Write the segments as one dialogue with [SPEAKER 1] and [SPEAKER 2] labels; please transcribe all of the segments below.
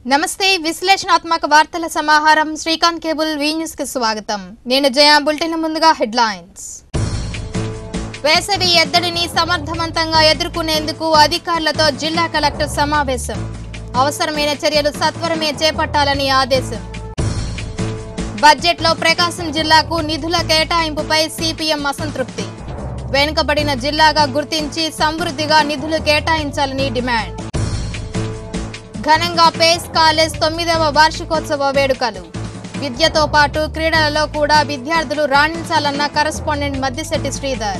[SPEAKER 1] నమస్తే విశ్లేషణాత్మక వార్తల సమాహారం శ్రీకాంత్ కేబుల్ వి న్యూస్ కి స్వాగతం నేను జయా బులెటిన్ ముందుగా హెడ్లైన్స్ వేసవి ఎద్దడిని సమర్థవంతంగా ఎదుర్కొనేందుకు అధికారులతో జిల్లా కలెక్టర్ సమావేశం అవసరమైన చర్యలు సత్వరమే చేపట్టాలని ఆదేశం బడ్జెట్లో ప్రకాశం జిల్లాకు నిధుల కేటాయింపుపై సిపిఎం అసంతృప్తి వెనుకబడిన జిల్లాగా గుర్తించి సమృద్ధిగా నిధులు కేటాయించాలని డిమాండ్ ఘనంగా పేస్ కాలేజ్ తొమ్మిదవ వార్షికోత్సవ వేడుకలు విద్యతో పాటు క్రీడలలో కూడా విద్యార్థులు రాణించాలన్న కరస్పాండెంట్ మద్దిశెట్టి శ్రీధర్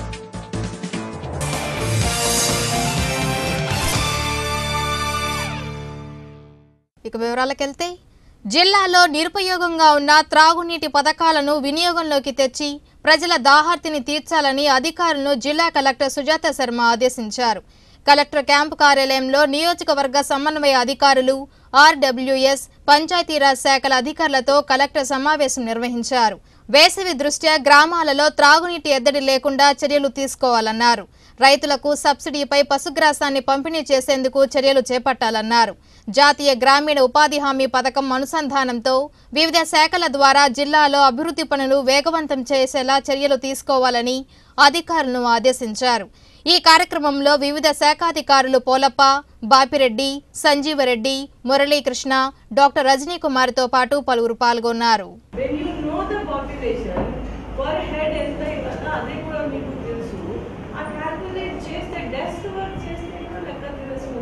[SPEAKER 1] ఇక వివరాలకెళ్తే జిల్లాలో నిరుపయోగంగా ఉన్న త్రాగునీటి పథకాలను వినియోగంలోకి తెచ్చి ప్రజల దాహార్తిని తీర్చాలని అధికారులను జిల్లా కలెక్టర్ సుజాత శర్మ ఆదేశించారు కలెక్టర్ క్యాంపు కార్యాలయంలో నియోజకవర్గ సమన్వయ అధికారులు ఆర్డబ్ల్యూఎస్ పంచాయతీరాజ్ శాఖల అధికారులతో కలెక్టర్ సమావేశం నిర్వహించారు వేసవి దృష్ట్యా గ్రామాలలో త్రాగునీటి ఎద్దడి లేకుండా చర్యలు తీసుకోవాలన్నారు రైతులకు సబ్సిడీపై పశుగ్రాసాన్ని పంపిణీ చేసేందుకు చర్యలు చేపట్టాలన్నారు జాతీయ గ్రామీణ ఉపాధి హామీ పథకం అనుసంధానంతో వివిధ శాఖల ద్వారా జిల్లాలో అభివృద్ధి పనులు వేగవంతం చేసేలా చర్యలు తీసుకోవాలని అధికారులను ఆదేశించారు ఈ కార్యక్రమంలో వివిధ శాఖాధికారులు పోలప్ప బాపిరెడ్డి సంజీవరెడ్డి మురళీకృష్ణ డాక్టర్ రజనీ కుమార్తో పాటు పలువురు పాల్గొన్నారు
[SPEAKER 2] when you know the population per head ఎంత ఇవ్వాలో అదే కూడా మీకు తెలుసు ఆ క్యాల్కులేట్ చేస్తే డెస్క్ వర్క్ చేస్తే కూడా లెక్క తెలుసు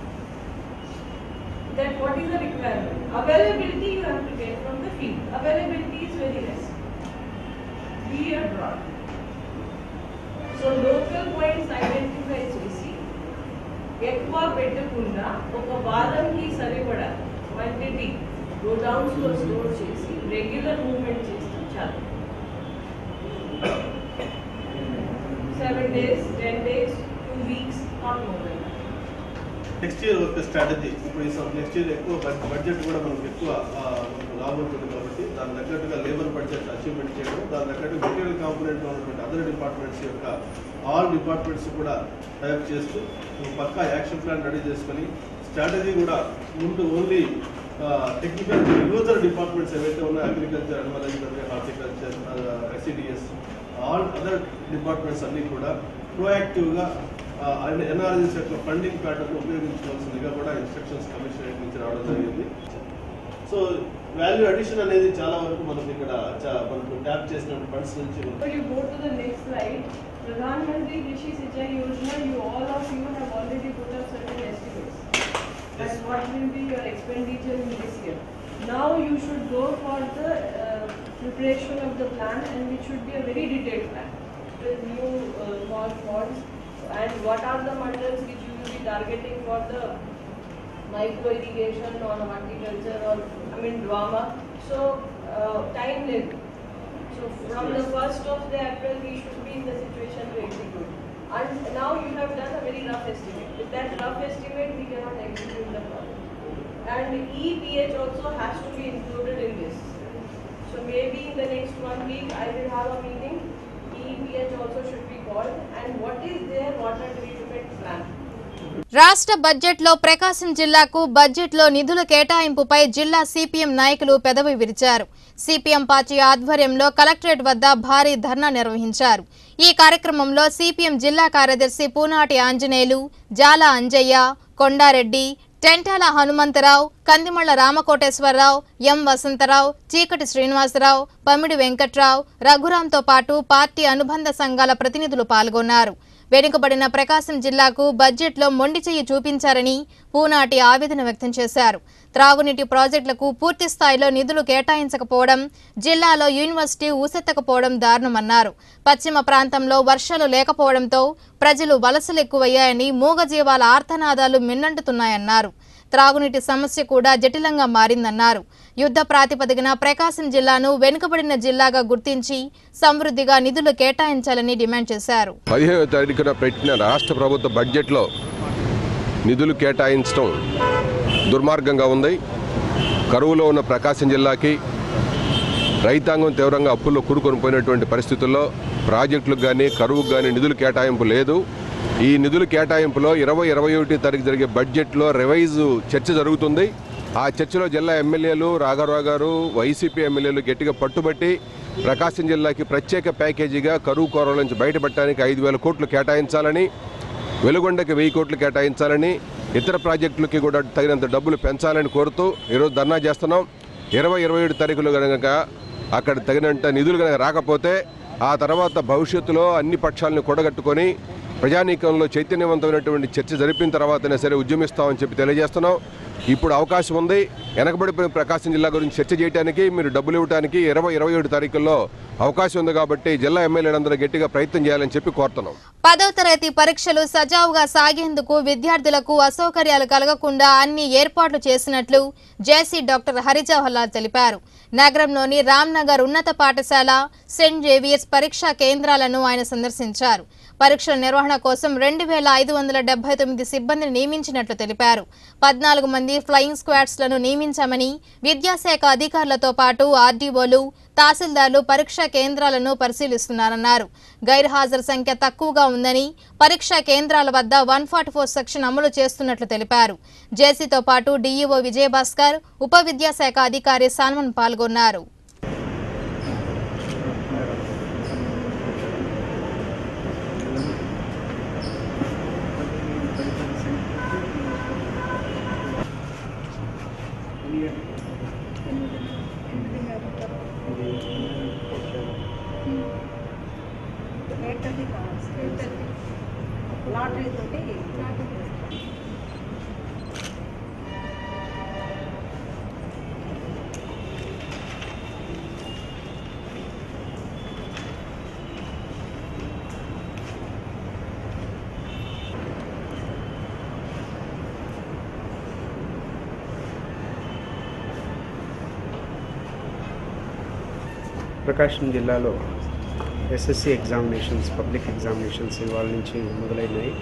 [SPEAKER 2] that what is the requirement availability you have to get from the field availability is very less be a broad so local points identify చేసి ఎక్కువ పెట్టకుండా ఒక వారంకి సరిపడా క్వాంటిటీ గోడౌన్స్ లో స్టోర్ చేసి రెగ్యులర్ మూవ్మెంట్ చేస్తే చాలు seven days ten days two weeks not more than
[SPEAKER 3] next year ఒక స్ట్రాటజీ ఇప్పుడు ఈ నెక్స్ట్ ఇయర్ ఎక్కువ బడ్- బడ్జెట్ కూడా మనకు ఎక్కువ ఆ, మనకు రాబోతుంది కాబట్టి దాని తగ్గట్టుగా లేబర్ బడ్జెట్ అచీవ్మెంట్ చేయడం దాని తగ్గట్టు మెటీరియల్ కాంపోనెంట్ ఉన్నటువంటి అదర్ డిపార్ట్మెంట్స్ యొక్క ఆల్ డిపార్ట్మెంట్స్ కూడా టైప్ చేస్తూ ఒక పక్కా యాక్షన్ ప్లాన్ రెడీ చేసుకొని స్ట్రాటజీ కూడా ముందు ఓన్లీ టెక్నికల్ యూజర్ డిపార్ట్మెంట్స్ ఏవైతే ఉన్నాయో agriculture animal husbandry horticulture ICDS all other departments అన్నీ కూడా ప్రోయాక్టివ్గా ఎన్ఆర్జీస్ యొక్క ఫండింగ్ ప్యాటర్న్ ఉపయోగించుకోవాల్సిందిగా కూడా ఇన్స్ట్రక్షన్స్ కమిషనరేట్ నుంచి రావడం జరిగింది సో వాల్యూ అడిషన్ అనేది చాలా వరకు మనకి ఇక్కడ చా- మనకు ట్యాప్ చేసిన ఫండ్స్ నుంచి మనకు
[SPEAKER 2] So you go to the next slide. Pradhan Mantri Krishi Sinchai Yojana, you all of you have already put up certain estimates. That's
[SPEAKER 3] Yes.
[SPEAKER 2] what will be your expenditure in this year. Now you should go for the uh, preparation of the plan and it should be a very detailed plan. With new uh, small funds and what are the mandals which you will be targeting for the micro irrigation or horticulture or, I mean, drama. So, uh, time limit. So from the first of the April, we should be in the situation to execute. And now you have done a very rough estimate. With that rough estimate, we cannot execute the project. And EPH also has to be included in this. So maybe in the next one week, I will have a meeting. EPH also should be called. And what is their water treatment plan?
[SPEAKER 1] రాష్ట్ర బడ్జెట్లో ప్రకాశం జిల్లాకు బడ్జెట్లో నిధుల కేటాయింపుపై జిల్లా CPM నాయకులు పెదవి విరిచారు CPM party ఆధ్వర్యంలో కలెక్టరేట్ వద్ద భారీ ధర్నా నిర్వహించారు ఈ కార్యక్రమంలో సిపిఎం జిల్లా కార్యదర్శి పూనాటి ఆంజనేయులు జాల అంజయ్య కొండారెడ్డి టెంటాల హనుమంతరావు కందిమళ్ల రామకోటేశ్వరరావు ఎం వసంతరావు చీకటి శ్రీనివాసరావు పమిడి వెంకట్రావు రఘురాంతో పాటు పార్టీ అనుబంధ సంఘాల ప్రతినిధులు పాల్గొన్నారు వెనుకబడిన ప్రకాశం జిల్లాకు బడ్జెట్లో మొండి చెయ్యి చూపించారని పూనాటి ఆవేదన వ్యక్తం చేశారు త్రాగునీటి ప్రాజెక్టులకు పూర్తి స్థాయిలో నిధులు కేటాయించకపోవడం జిల్లాలో యూనివర్సిటీ ఊసెత్తకపోవడం దారుణమన్నారు పశ్చిమ ప్రాంతంలో వర్షాలు లేకపోవడంతో ప్రజలు వలసలు ఎక్కువయ్యాయని మూగజీవాల ఆర్తనాదాలు మిన్నంటున్నాయన్నారు త్రాగునీటి సమస్య కూడా జటిలంగా మారిందన్నారు యుద్ధ ప్రాతిపదికన ప్రకాశం జిల్లాను వెనుకబడిన జిల్లాగా గుర్తించి సమృద్ధిగా నిధులు కేటాయించాలని డిమాండ్ చేశారు
[SPEAKER 4] పదిహేనవ తారీఖున పెట్టిన రాష్ట్ర ప్రభుత్వ బడ్జెట్లో నిధులు కేటాయించడం దుర్మార్గంగా ఉంది కరువులో ఉన్న ప్రకాశం జిల్లాకి రైతాంగం తీవ్రంగా అప్పుల్లో కూరుకొని పోయినటువంటి పరిస్థితుల్లో ప్రాజెక్టులకు కానీ కరువుకు కానీ నిధులు కేటాయింపు లేదు ఈ నిధుల కేటాయింపులో ఇరవై ఇరవై ఒకటి తారీఖు జరిగే బడ్జెట్లో రివైజ్ చర్చ జరుగుతుంది ఆ చర్చలో జిల్లా ఎమ్మెల్యేలు రాఘవరావు గారు వైసీపీ ఎమ్మెల్యేలు గట్టిగా పట్టుబట్టి ప్రకాశం జిల్లాకి ప్రత్యేక ప్యాకేజీగా కరువు కోరల నుంచి బయటపడటానికి ఐదు వేల కోట్లు కేటాయించాలని వెలుగొండకి వెయ్యి కోట్లు కేటాయించాలని ఇతర ప్రాజెక్టులకి కూడా తగినంత డబ్బులు పెంచాలని కోరుతూ ఈరోజు ధర్నా చేస్తున్నాం ఇరవై ఇరవై ఏడు తారీఖులు కనుక అక్కడ తగినంత నిధులు కనుక రాకపోతే ఆ తర్వాత భవిష్యత్తులో అన్ని పక్షాలను కూడగట్టుకొని ప్రజానీకంలో చైతన్యవంతమైనటువంటి చర్చ జరిపిన తర్వాతనే సరే ఉద్యమిస్తామని చెప్పి తెలియజేస్తున్నాం ఇప్పుడు అవకాశం ఉంది వెనకబడిపోయిన ప్రకాశం జిల్లా గురించి చర్చ చేయడానికి మీరు డబ్బులు ఇవ్వడానికి ఇరవై ఇరవై ఏడు తారీఖుల్లో అవకాశం ఉంది కాబట్టి జిల్లా ఎమ్మెల్యేలందరూ గట్టిగా ప్రయత్నం చేయాలని చెప్పి కోరుతున్నాం
[SPEAKER 1] పదో తరగతి పరీక్షలు సజావుగా సాగేందుకు విద్యార్థులకు అసౌకర్యాలు కలగకుండా అన్ని ఏర్పాట్లు చేసినట్లు జేసీ డాక్టర్ హరిజవహర్లాల్ తెలిపారు నగరంలోని రామ్నగర్ ఉన్నత పాఠశాల సెయింట్ జేవియర్స్ పరీక్షా కేంద్రాలను ఆయన సందర్శించారు పరీక్షల నిర్వహణ కోసం రెండు వేల ఐదు వందల డెబ్బై తొమ్మిది సిబ్బందిని నియమించినట్లు తెలిపారు పద్నాలుగు మంది ఫ్లయింగ్ స్క్వాడ్స్లను నియమించామని విద్యాశాఖ అధికారులతో పాటు ఆర్డీఓలు తహసీల్దార్లు పరీక్షా కేంద్రాలను పరిశీలిస్తున్నారన్నారు గైర్హాజరు సంఖ్య తక్కువగా ఉందని పరీక్షా కేంద్రాల వద్ద వన్ ఫార్టీ ఫోర్ సెక్షన్ అమలు చేస్తున్నట్లు తెలిపారు జేసీతో పాటు డీఈఓ విజయభాస్కర్ ఉప విద్యాశాఖ అధికారి సాల్మన్ పాల్గొన్నారు
[SPEAKER 5] లాటరీ తోటి
[SPEAKER 6] ప్రకాశం జిల్లాలో ఎస్ఎస్సి ఎగ్జామినేషన్స్ పబ్లిక్ ఎగ్జామినేషన్స్ ఇవాళ నుంచి మొదలైనాయి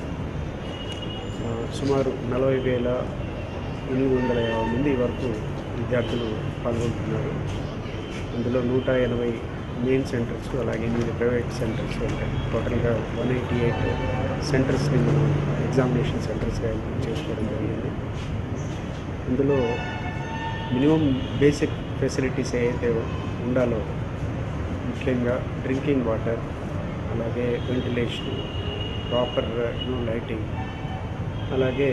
[SPEAKER 6] ఆ, సుమారు నలభై వేల ఎనిమిది వందల యాభై మంది వరకు విద్యార్థులు పాల్గొంటున్నారు అందులో నూట ఎనభై మెయిన్ సెంటర్స్ అలాగే ఎనిమిది ప్రైవేట్ సెంటర్స్ ఉంటాయి టోటల్గా వన్ ఎయిటీ ఎయిట్ సెంటర్స్ని మనం ఎగ్జామినేషన్ సెంటర్స్గా ఎంపిక చేసుకోవడం జరిగింది ఇందులో మినిమం బేసిక్ ఫెసిలిటీస్ ఏవైతే ఉండాలో ముఖ్యంగా డ్రింకింగ్ వాటర్ అలాగే వెంటిలేషన్ ప్రాపర్ లైటింగ్ అలాగే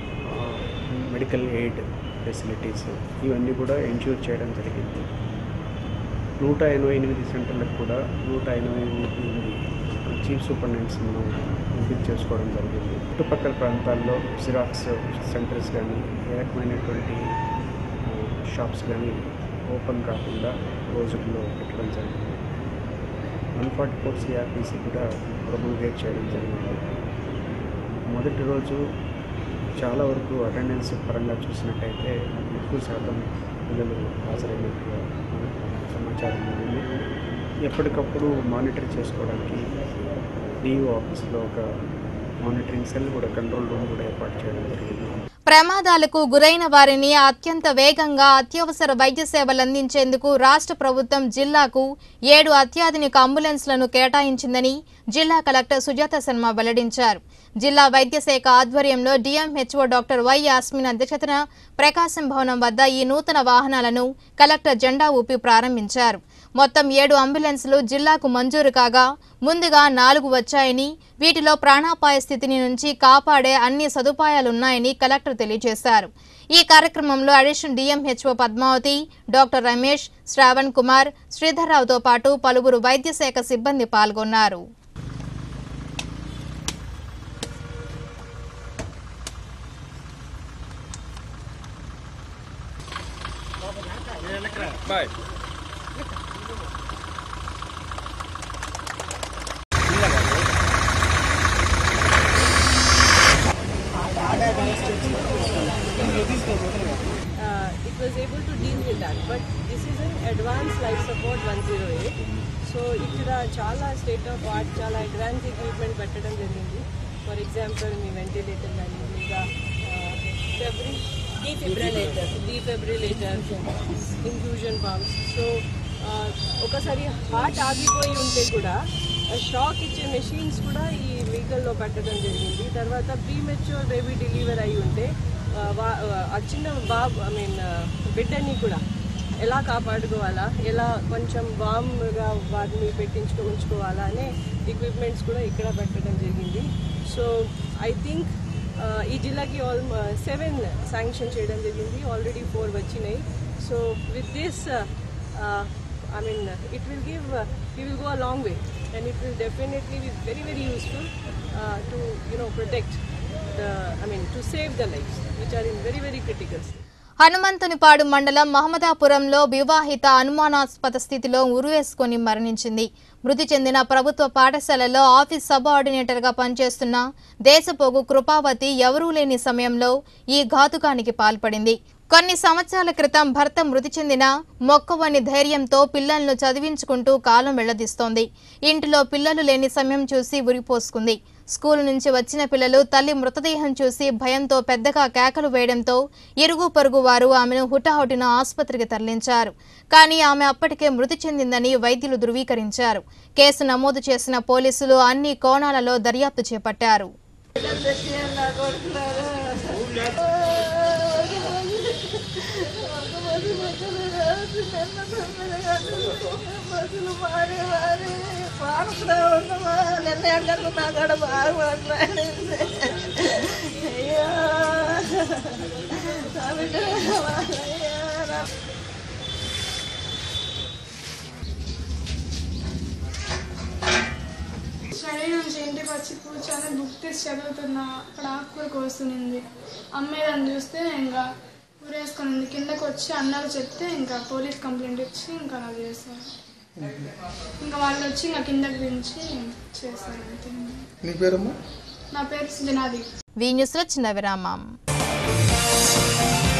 [SPEAKER 6] మెడికల్ ఎయిడ్ ఫెసిలిటీస్ ఇవన్నీ కూడా ఎన్ష్యూర్ చేయడం జరిగింది నూట ఎనభై ఎనిమిది సెంటర్లకు కూడా నూట ఎనభై ఎనిమిది చీఫ్ సూపరింటెండెంట్స్ మనం ఎంపిక చేసుకోవడం జరిగింది చుట్టుపక్కల ప్రాంతాల్లో జిరాక్స్ సెంటర్స్ కానీ ఏ రకమైనటువంటి షాప్స్ కానీ ఓపెన్ కాకుండా రోజుల్లో పెట్టడం జరిగింది వన్ ఫార్టీ ఫోర్ సిఆర్పిసి కూడా ప్రొమోగేట్ చేయడం జరిగింది మొదటి రోజు చాలా వరకు అటెండెన్స్ పరంగా చూసినట్టయితే ఎక్కువ శాతం పిల్లలు హాజరైనట్టుగా మనకు సమాచారం ఉంది ఎప్పటికప్పుడు మానిటర్ చేసుకోవడానికి డిఓ ఆఫీస్లో ఒక మానిటరింగ్ సెల్ కూడా కంట్రోల్ రూమ్ కూడా ఏర్పాటు చేయడం జరిగింది
[SPEAKER 1] ప్రమాదాలకు గురైన వారిని అత్యంత వేగంగా అత్యవసర వైద్య సేవలు అందించేందుకు రాష్ట్ర ప్రభుత్వం జిల్లాకు ఏడు అత్యాధునిక అంబులెన్స్లను కేటాయించిందని జిల్లా కలెక్టర్ సుజాత శర్మ వెల్లడించారు జిల్లా వైద్య శాఖ ఆధ్వర్యంలో డిఎంహెచ్ఓ డాక్టర్ వై యాస్మిన్ అధ్యక్షతన ప్రకాశం భవనం వద్ద ఈ నూతన వాహనాలను కలెక్టర్ జెండా ఊపి ప్రారంభించారు మొత్తం ఏడు అంబులెన్సులు జిల్లాకు మంజూరు కాగా ముందుగా నాలుగు వచ్చాయని వీటిలో ప్రాణాపాయ స్థితిని నుంచి కాపాడే అన్ని సదుపాయాలున్నాయని కలెక్టర్ తెలియజేశారు ఈ కార్యక్రమంలో additional DMHO Padmavati doctor Ramesh Shravan Kumar శ్రీధర్రావుతో పాటు పలువురు వైద్య శాఖ సిబ్బంది పాల్గొన్నారు
[SPEAKER 2] uh, it was able to deal with that. But this is an advanced life support 108. So ఇక్కడ చాలా స్టేట్ ఆఫ్ ఆర్ట్ చాలా అడ్వాన్స్ ఎక్విప్మెంట్ పెట్టడం జరిగింది ఫర్ ఎగ్జాంపుల్ మీ వెంటిలేటర్ కానీ లేదా ఫెబ్రి defibrillator defibrillator infusion pumps so ఒకసారి హార్ట్ ఆగిపోయి ఉంటే కూడా షాక్ ఇచ్చే మెషిన్స్ కూడా ఈ వెహికల్లో పెట్టడం జరిగింది తర్వాత ప్రీ మెచ్యూర్ బేబీ డెలివర్ అయి ఉంటే ఆ, వా- ఆ చిన్న బాబు ఐ మీన్ బిడ్డని కూడా ఎలా కాపాడుకోవాలా ఎలా కొంచెం వామ్గా వాటిని పెట్టించుకో ఉంచుకోవాలా అనే ఎక్విప్మెంట్స్ కూడా ఇక్కడ పెట్టడం జరిగింది సో ఐ థింక్ ఈ జిల్లాకి ఆల్ సెవెన్ శాంక్షన్ చేయడం జరిగింది ఆల్రెడీ ఫోర్ వచ్చినాయి so with this I mean, uh, it will give, uh, we will go a long way and it will definitely be very, very useful uh, to, you know, protect the, I mean, to save the lives which are in very, very critical state.
[SPEAKER 1] Hanumanthunipadu మండలం మహమ్మదాపురంలో వివాహిత అనుమానాస్పద స్థితిలో ఉరివేసుకొని మరణించింది మృతి చెందిన ప్రభుత్వ పాఠశాలలో ఆఫీస్ సబ్ ఆర్డినేటర్గా పనిచేస్తున్న దేశపోగు కృపావతి ఎవరూ లేని సమయంలో ఈ ఘాతుకానికి పాల్పడింది కొన్ని సంవత్సరాల క్రితం భర్త మృతి చెందిన మొక్కవని ధైర్యంతో పిల్లలను చదివించుకుంటూ కాలం వెళ్లదీస్తోంది ఇంటిలో పిల్లలు లేని సమయం చూసి ఉరిపోసుకుంది స్కూల్ నుంచి వచ్చిన పిల్లలు తల్లి మృతదేహం చూసి భయంతో పెద్దగా కేకలు వేయడంతో ఇరుగు పొరుగు వారు ఆమెను హుటాహుటిన ఆసుపత్రికి తరలించారు కానీ ఆమె అప్పటికే మృతి చెందిందని వైద్యులు ధృవీకరించారు కేసు నమోదు చేసిన పోలీసులు అన్ని కోణాలలో దర్యాప్తు చేపట్టారు
[SPEAKER 5] స్టడీ నుంచి ఇంటికి వచ్చి కూర్చొని బుక్ తీసి చదువుతున్నా అక్కడ ఆకుకూర కోస్తుంది అమ్మేదని చూస్తే ఇంకా ఊరేసుకునింది కిందకు వచ్చి అన్నకు చెప్తే ఇంకా పోలీస్ కంప్లైంట్ ఇచ్చి ఇంకా నాకు చేశారు ఇంకా వాళ్ళు వచ్చి ఇంకా కిందకి దించి చేశారు అంతే
[SPEAKER 7] నీ పేరమ్మా
[SPEAKER 5] నా పేరు దినాది
[SPEAKER 1] వి న్యూస్లో చిన్న విరామం